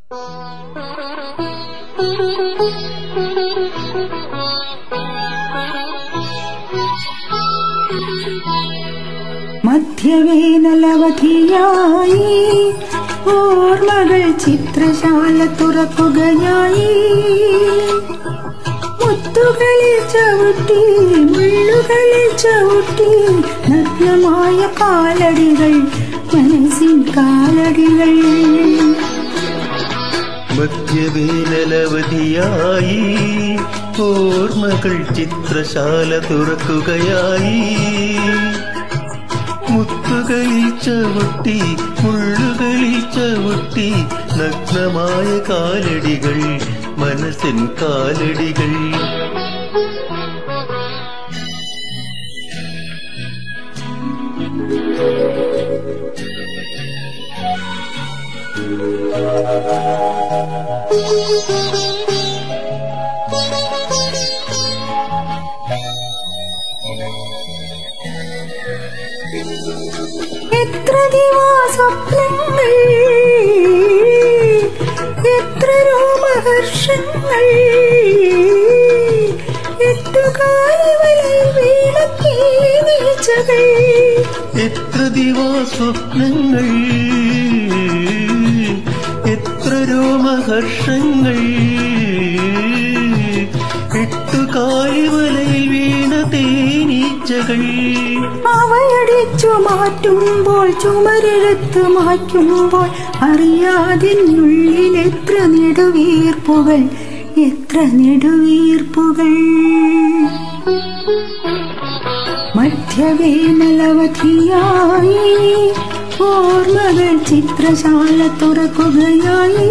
മധ്യവേനലവധിയായി ഓർമ്മകൾ ചിത്രശാല തുറക്കുകയായി മുത്തുകളിൽ ചവിട്ടി മുള്ളുകളിൽ ചവിട്ടി നഗ്നമായ കാലടികൾ മനസ്സിൻ കാലടികൾ മധ്യവേനലവധിയായി ഓർമ്മകൾ ചിത്രശാല തുറക്കുകയായി മുത്തുകളിൽ ചവിട്ടി മുള്ളുകളിൽ ചവിട്ടി നഗ്നമായ കാലടികൾ മനസ്സിൻ കാലടികൾ എത്ര ദിവാസ്വപ്നങ്ങൾ എത്ര രോമഹർഷങ്ങൾ എട്ടുകാലിവലിൽ വീണക്കേ വീഴ്ചകൾ എത്ര ദിവാ സ്വപ്നങ്ങൾ എത്ര രോമഹർഷങ്ങൾ എട്ടുകാലിവലയിൽ വീണ തേനീച്ചകൾ അവയടിച്ചു മാറ്റുമ്പോൾ ചുമരെടുത്ത് മാറ്റുമ്പോൾ അറിയാതിനുള്ളിൽ എത്ര നെടുവീർപ്പുകൾ എത്ര നെടുവീർപ്പുകൾ മധ്യവേനലവധിയായി ഓർമ്മകൾ ചിത്രശാല തുറക്കുകയായി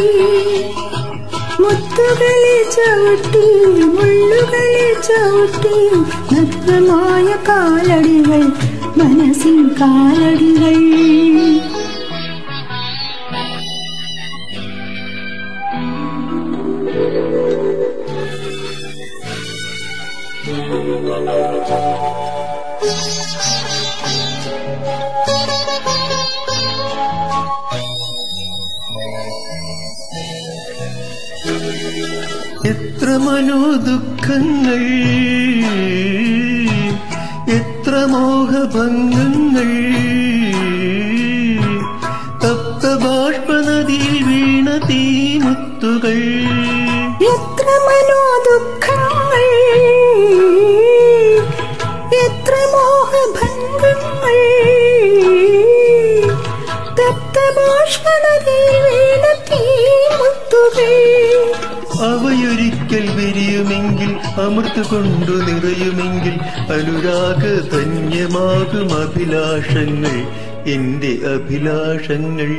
മുത്തുകളിൽ ചവിട്ടി മുള്ളുകളിൽ ചവിട്ടി നഗ്നമായ കാലടികൾ മനസ്സിൻ കാലടികൾ എത്ര മനോദുഃഖങ്ങൾ എത്ര മോഹഭംഗങ്ങൾ തപ്ത ബാഷ്പനദിയിൽ വീണ തീമുത്തുകൾ എത്ര മനോദുഃഖങ്ങൾ എത്ര മോഹഭംഗങ്ങൾ തപ്തബാഷ്പനദിയിൽ വീണ തീമുത്തുകൾ അവയൊരിക്കൽ വിരിയുമെങ്കിൽ അമൃത് കൊണ്ടു നിറയുമെങ്കിൽ അനുരാഗ ധന്യമാകും അഭിലാഷങ്ങൾ എന്റെ അഭിലാഷങ്ങൾ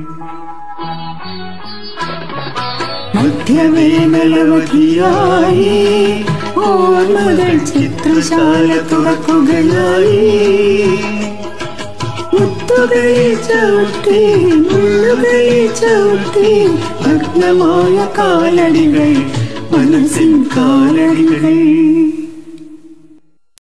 മധ്യവേനലവധിയായി ഓർമ്മകൾ ചിത്രശാല തുറക്കുകയായി മുത്തുകളിൽ ചവിട്ടി മുള്ളുകളിൽ ചവിട്ടി നഗ്നമായ കാലടികൾ മനസ്സിൻ കാലടികൾ